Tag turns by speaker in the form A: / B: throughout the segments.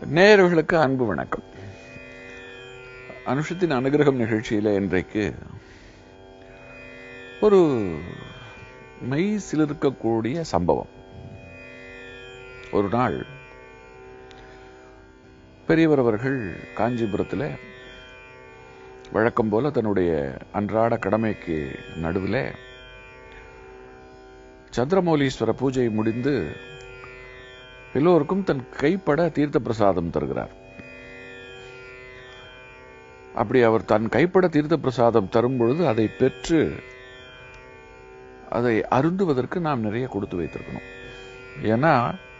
A: நேயர்களுக்கு அன்பு வணக்கம் அனுஷத்தின் அனுகிரகம் நிகழ்ச்சியில இன்றைக்கு ஒரு மெய் சிலிர்க்கக்கூடிய சம்பவம் ஒரு நாள் பெரியவர் அவர்கள் காஞ்சிபுரத்தில் வழக்கம் போல தன்னுடைய அன்றாட கடமைக்கு நடுவில் சந்திரமௌலீஸ்வர பூஜை முடிந்து எல்லோருக்கும் தன் கைப்பட தீர்த்த பிரசாதம் தருகிறார் அப்படி அவர் தன் கைப்பட தீர்த்த பிரசாதம் தரும் பொழுது அதை பெற்று அதை அருந்துவதற்கு நாம் நிறைய கொடுத்து வைத்திருக்கணும் ஏன்னா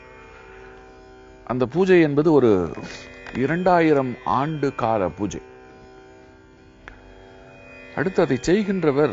A: அந்த பூஜை என்பது ஒரு இரண்டாயிரம் ஆண்டு கால பூஜை அடுத்து அதை செய்கின்றவர்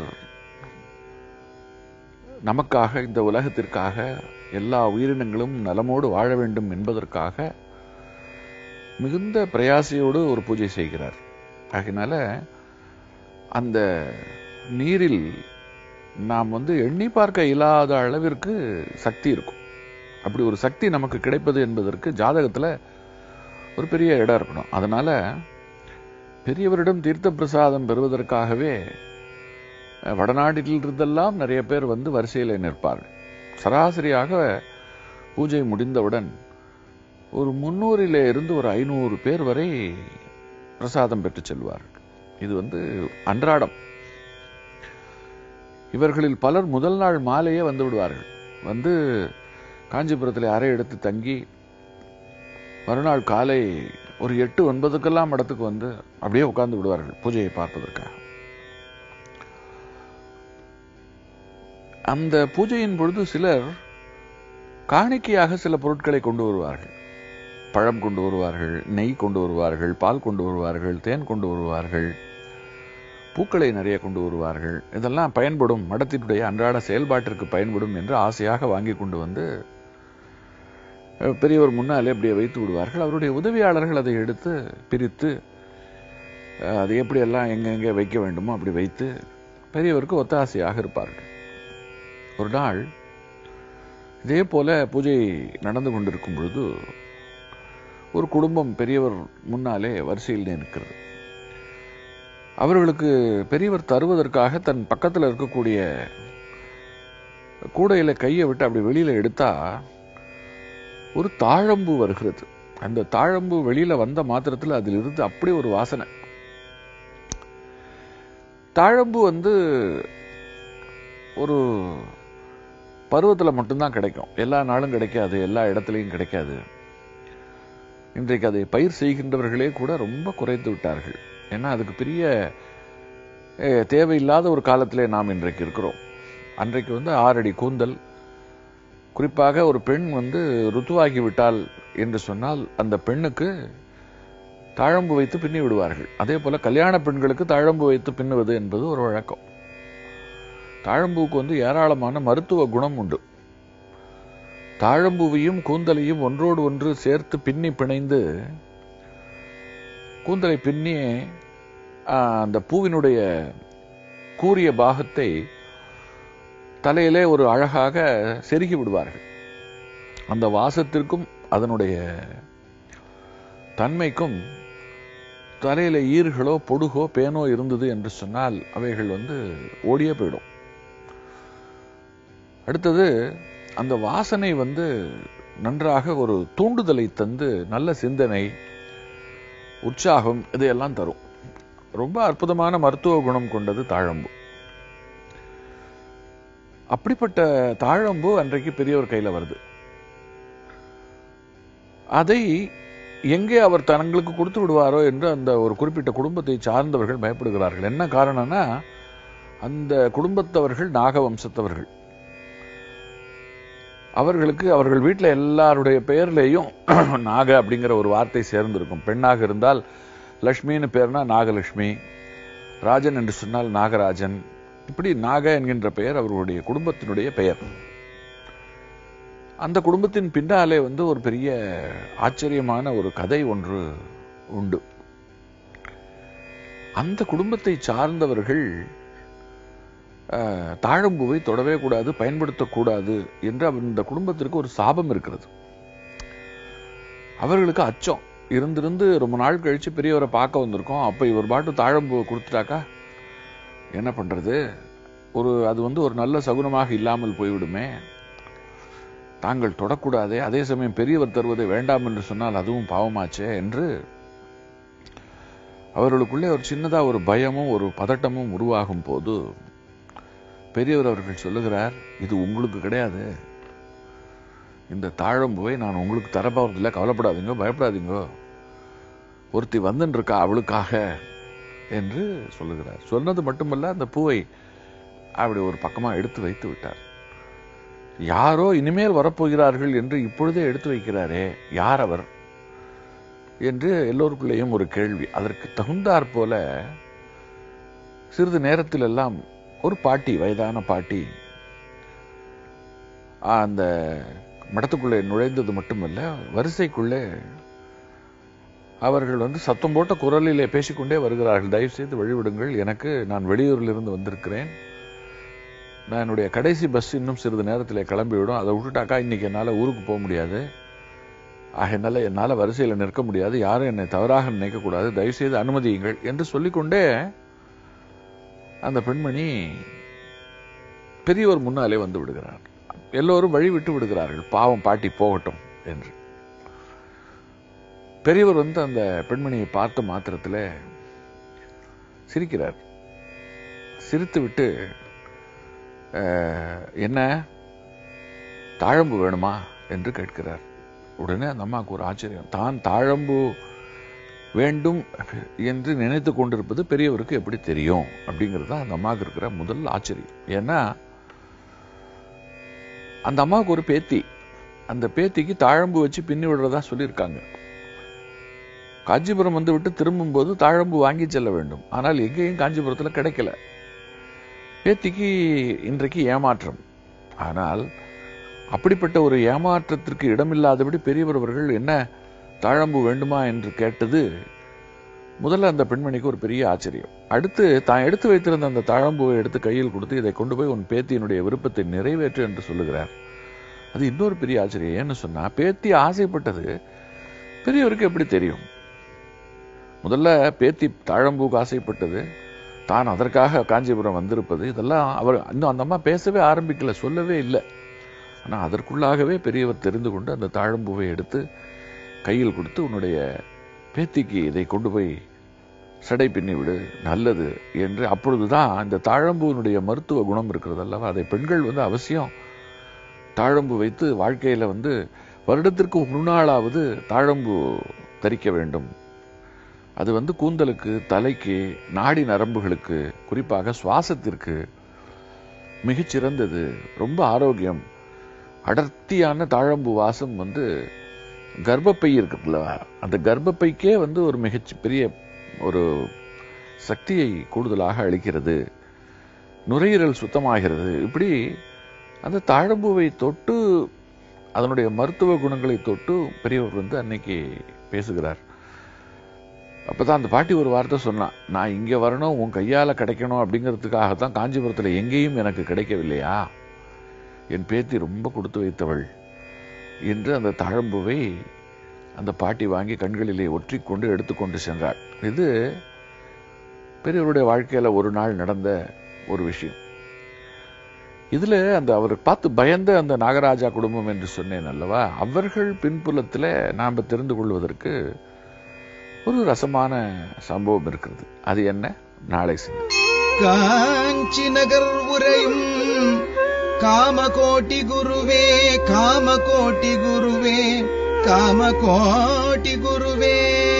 A: நமக்காக இந்த உலகத்திற்காக எல்லா உயிரினங்களும் நலமோடு வாழ வேண்டும் என்பதற்காக மிகுந்த பிரயாசையோடு ஒரு பூஜை செய்கிறார் ஆகினால அந்த நீரில் நாம் வந்து எண்ணி பார்க்க இல்லாத அளவிற்கு சக்தி இருக்கும் அப்படி ஒரு சக்தி நமக்கு கிடைப்பது என்பதற்கு ஜாதகத்தில் ஒரு பெரிய இடம் இருக்கணும் அதனால பெரியவரிடம் தீர்த்த பிரசாதம் பெறுவதற்காகவே வடநாட்டில் இருந்தெல்லாம் நிறைய பேர் வந்து வரிசையில் நிற்பார்கள் சராசரியாக பூஜை முடிந்தவுடன் ஒரு முன்னூறிலே இருந்து ஒரு ஐநூறு பேர் வரை பிரசாதம் பெற்று செல்வார்கள் இது வந்து அன்றாடம் இவர்களில் பலர் முதல் நாள் மாலையே வந்து விடுவார்கள் வந்து காஞ்சிபுரத்தில் அறை எடுத்து தங்கி மறுநாள் காலை ஒரு எட்டு ஒன்பதுக்கெல்லாம் இடத்துக்கு வந்து அப்படியே உட்கார்ந்து விடுவார்கள் பூஜையை பார்ப்பதற்காக அந்த பூஜையின் பொழுது சிலர் காணிக்கையாக சில பொருட்களை கொண்டு வருவார்கள் பழம் கொண்டு வருவார்கள் நெய் கொண்டு வருவார்கள் பால் கொண்டு வருவார்கள் தேன் கொண்டு வருவார்கள் பூக்களை நிறைய கொண்டு வருவார்கள் இதெல்லாம் பயன்படும் மடத்தினுடைய அன்றாட செயல்பாட்டிற்கு பயன்படும் என்று ஆசையாக வாங்கி கொண்டு வந்து பெரியவர் முன்னாலே அப்படியே வைத்து விடுவார்கள் அவருடைய உதவியாளர்கள் அதை எடுத்து பிரித்து அது எப்படியெல்லாம் எங்கெங்கே வைக்க வேண்டுமோ அப்படி வைத்து பெரியவருக்கு ஒத்தாசையாக இருப்பார்கள் ஒரு நாள் இதே போல பூஜை நடந்து கொண்டிருக்கும் பொழுது ஒரு குடும்பம் பெரியவர் முன்னாலே வரிசையில் நிற்கிறது அவர்களுக்கு பெரியவர் தருவதற்காக தன் பக்கத்தில் இருக்கக்கூடிய கூடையில கையை விட்டு அப்படி வெளியில எடுத்தா ஒரு தாழம்பு வருகிறது அந்த தாழம்பு வெளியில வந்த மாத்திரத்தில் அதில் இருந்து அப்படி ஒரு வாசனை தாழம்பு வந்து ஒரு பருவத்தில் மட்டும்தான் கிடைக்கும் எல்லா நாளும் கிடைக்காது எல்லா இடத்துலையும் கிடைக்காது இன்றைக்கு அதை பயிர் செய்கின்றவர்களே கூட ரொம்ப குறைத்து விட்டார்கள் ஏன்னா அதுக்கு பெரிய தேவையில்லாத ஒரு காலத்திலே நாம் இன்றைக்கு இருக்கிறோம் அன்றைக்கு வந்து ஆறடி கூந்தல் குறிப்பாக ஒரு பெண் வந்து ருத்துவாகி விட்டால் என்று சொன்னால் அந்த பெண்ணுக்கு தாழம்பு வைத்து பின்னி விடுவார்கள் அதே போல கல்யாண பெண்களுக்கு தாழம்பு வைத்து பின்னுவது என்பது ஒரு வழக்கம் தாழம்பூவுக்கு வந்து ஏராளமான மருத்துவ குணம் உண்டு தாழம்பூவையும் கூந்தலையும் ஒன்றோடு ஒன்று சேர்த்து பின்னி பிணைந்து கூந்தலை பின்னி அந்த பூவினுடைய கூறிய பாகத்தை தலையிலே ஒரு அழகாக செருகி விடுவார்கள் அந்த வாசத்திற்கும் அதனுடைய தன்மைக்கும் தலையில ஈர்களோ பொடுகோ பேனோ இருந்தது என்று சொன்னால் அவைகள் வந்து ஓடியே போயிடும் அடுத்தது அந்த வாசனை வந்து நன்றாக ஒரு தூண்டுதலை தந்து நல்ல சிந்தனை உற்சாகம் இதையெல்லாம் தரும் ரொம்ப அற்புதமான மருத்துவ குணம் கொண்டது தாழம்பு அப்படிப்பட்ட தாழம்பு அன்றைக்கு பெரியவர் கையில வருது அதை எங்கே அவர் தங்களுக்கு கொடுத்து விடுவாரோ என்று அந்த ஒரு குறிப்பிட்ட குடும்பத்தை சார்ந்தவர்கள் பயப்படுகிறார்கள் என்ன காரணம்னா அந்த குடும்பத்தவர்கள் நாக வம்சத்தவர்கள் அவர்களுக்கு அவர்கள் வீட்டில் எல்லாருடைய பெயர்லேயும் நாக அப்படிங்கிற ஒரு வார்த்தை சேர்ந்திருக்கும் பெண்ணாக இருந்தால் லக்ஷ்மின்னு பேர்னா நாகலட்சுமி ராஜன் என்று சொன்னால் நாகராஜன் இப்படி நாக என்கின்ற பெயர் அவர்களுடைய குடும்பத்தினுடைய பெயர் அந்த குடும்பத்தின் பின்னாலே வந்து ஒரு பெரிய ஆச்சரியமான ஒரு கதை ஒன்று உண்டு அந்த குடும்பத்தை சார்ந்தவர்கள் தாழம்பூவை தொடவே கூடாது பயன்படுத்தக்கூடாது என்று அந்த குடும்பத்திற்கு ஒரு சாபம் இருக்கிறது அவர்களுக்கு அச்சம் இருந்திருந்து ரொம்ப நாள் கழிச்சு பெரியவரை பார்க்க வந்திருக்கோம் அப்ப இவர் பாட்டு தாழம்பூவை கொடுத்துட்டாக்கா என்ன பண்றது ஒரு அது வந்து ஒரு நல்ல சகுனமாக இல்லாமல் போய்விடுமே தாங்கள் தொடக்கூடாதே அதே சமயம் பெரியவர் தருவதை வேண்டாம் என்று சொன்னால் அதுவும் பாவமாச்சே என்று அவர்களுக்குள்ளே ஒரு சின்னதா ஒரு பயமும் ஒரு பதட்டமும் உருவாகும் போது பெரியவர் அவர்கள் சொல்லுகிறார் இது உங்களுக்கு கிடையாது இந்த தாழம்புவை நான் உங்களுக்கு தரப்போறதில்லை கவலைப்படாதீங்க பயப்படாதீங்க ஒருத்தி வந்துன்னு இருக்கா அவளுக்காக என்று சொல்லுகிறார் சொன்னது மட்டுமல்ல அந்த பூவை அப்படி ஒரு பக்கமா எடுத்து வைத்து விட்டார் யாரோ இனிமேல் வரப்போகிறார்கள் என்று இப்பொழுதே எடுத்து வைக்கிறாரே யார் அவர் என்று எல்லோருக்குள்ளேயும் ஒரு கேள்வி அதற்கு தகுந்தாற் போல சிறிது நேரத்தில் எல்லாம் ஒரு பாட்டி வயதான பாட்டி அந்த மடத்துக்குள்ளே நுழைந்தது மட்டுமல்ல வரிசைக்குள்ளே அவர்கள் வந்து சத்தம் போட்ட குரலிலே பேசிக்கொண்டே வருகிறார்கள் தயவு செய்து வழிவிடுங்கள் எனக்கு நான் வெளியூரில் இருந்து வந்திருக்கிறேன் நான் என்னுடைய கடைசி பஸ் இன்னும் சிறிது நேரத்தில் கிளம்பிவிடும் அதை விட்டுட்டாக்கா இன்னைக்கு என்னால் ஊருக்கு போக முடியாது ஆகையினால என்னால் வரிசையில் நிற்க முடியாது யாரும் என்னை தவறாக நினைக்கக்கூடாது தயவு செய்து அனுமதியுங்கள் என்று சொல்லிக்கொண்டே அந்த பெண்மணி பெரியவர் முன்னாலே வந்து விடுகிறார் எல்லோரும் வழி விட்டு விடுகிறார்கள் பாவம் பாட்டி போகட்டும் என்று பெரியவர் வந்து அந்த பெண்மணியை பார்த்த மாத்திரத்தில் சிரிக்கிறார் சிரித்து விட்டு "அஹ், என்ன தாழம்பு வேணுமா என்று கேட்கிறார் உடனே அந்த அம்மாவுக்கு ஒரு ஆச்சரியம் தான் தாழம்பு வேண்டும் என்று நினைத்து கொண்டிருப்பது பெரியவருக்கு எப்படி தெரியும் அப்படிங்கிறது தான் அந்த அம்மாவுக்கு இருக்கிற முதல் ஆச்சரியம் ஏன்னா அந்த அம்மாவுக்கு ஒரு பேத்தி அந்த பேத்திக்கு தாழம்பு வச்சு பின்னி விடுறதா சொல்லியிருக்காங்க காஞ்சிபுரம் வந்து விட்டு திரும்பும்போது தாழம்பு வாங்கி செல்ல வேண்டும் ஆனால் எங்கேயும் காஞ்சிபுரத்தில் கிடைக்கல பேத்திக்கு இன்றைக்கு ஏமாற்றம் ஆனால் அப்படிப்பட்ட ஒரு ஏமாற்றத்திற்கு இடமில்லாதபடி பெரியவர் அவர்கள் என்ன தாழம்பு வேண்டுமா என்று கேட்டது முதல்ல அந்த பெண்மணிக்கு ஒரு பெரிய ஆச்சரியம் அடுத்து தான் எடுத்து வைத்திருந்த அந்த தாழம்பூவை எடுத்து கையில் கொடுத்து இதை கொண்டு போய் உன் பேத்தியினுடைய விருப்பத்தை நிறைவேற்று என்று சொல்லுகிறார் அது இன்னொரு பெரிய ஆச்சரியம் ஏன்னு சொன்னா பேத்தி ஆசைப்பட்டது பெரியவருக்கு எப்படி தெரியும் முதல்ல பேத்தி தாழம்பூக்கு ஆசைப்பட்டது தான் அதற்காக காஞ்சிபுரம் வந்திருப்பது இதெல்லாம் அவர் இன்னும் அந்த அம்மா பேசவே ஆரம்பிக்கல சொல்லவே இல்லை ஆனா அதற்குள்ளாகவே பெரியவர் தெரிந்து கொண்டு அந்த தாழம்பூவை எடுத்து கையில் கொடுத்து உன்னுடைய பேத்திக்கு இதை கொண்டு போய் சடை பின்னி விடு நல்லது என்று அப்பொழுதுதான் இந்த தாழம்பூவினுடைய மருத்துவ குணம் இருக்கிறது அல்லவா அதை பெண்கள் வந்து அவசியம் தாழம்பு வைத்து வாழ்க்கையில வந்து வருடத்திற்கு ஒரு நாளாவது தாழம்பு தரிக்க வேண்டும் அது வந்து கூந்தலுக்கு தலைக்கு நாடி நரம்புகளுக்கு குறிப்பாக சுவாசத்திற்கு மிகச்சிறந்தது ரொம்ப ஆரோக்கியம் அடர்த்தியான தாழம்பு வாசம் வந்து கர்ப்பப்பை இருக்குல்ல அந்த கர்ப்பப்பைக்கே வந்து ஒரு மிகச் பெரிய ஒரு சக்தியை கூடுதலாக அளிக்கிறது நுரையீரல் சுத்தமாகிறது இப்படி அந்த தாழம்பூவை தொட்டு அதனுடைய மருத்துவ குணங்களை தொட்டு பெரியவர் வந்து அன்னைக்கு பேசுகிறார் அப்பதான் அந்த பாட்டி ஒரு வார்த்தை சொன்னான் நான் இங்க வரணும் உன் கையால கிடைக்கணும் அப்படிங்கிறதுக்காகத்தான் காஞ்சிபுரத்துல எங்கேயும் எனக்கு கிடைக்கவில்லையா என் பேத்தி ரொம்ப கொடுத்து வைத்தவள் என்று அந்த தாழம்பூவை அந்த பாட்டி வாங்கி கண்களிலே ஒற்றிக்கொண்டு எடுத்துக்கொண்டு சென்றாள் இது பெரியவருடைய வாழ்க்கையில ஒரு நாள் நடந்த ஒரு விஷயம் இதுல அந்த அவர் பார்த்து பயந்த அந்த நாகராஜா குடும்பம் என்று சொன்னேன் அல்லவா அவர்கள் பின்புலத்துல நாம தெரிந்து கொள்வதற்கு ஒரு ரசமான சம்பவம் இருக்கிறது அது என்ன நாளை சிந்தி
B: காஞ்சி நகர் உரையும் காமகோட்டி குருவே காமகோட்டி குருவே காமகோட்டி குருவே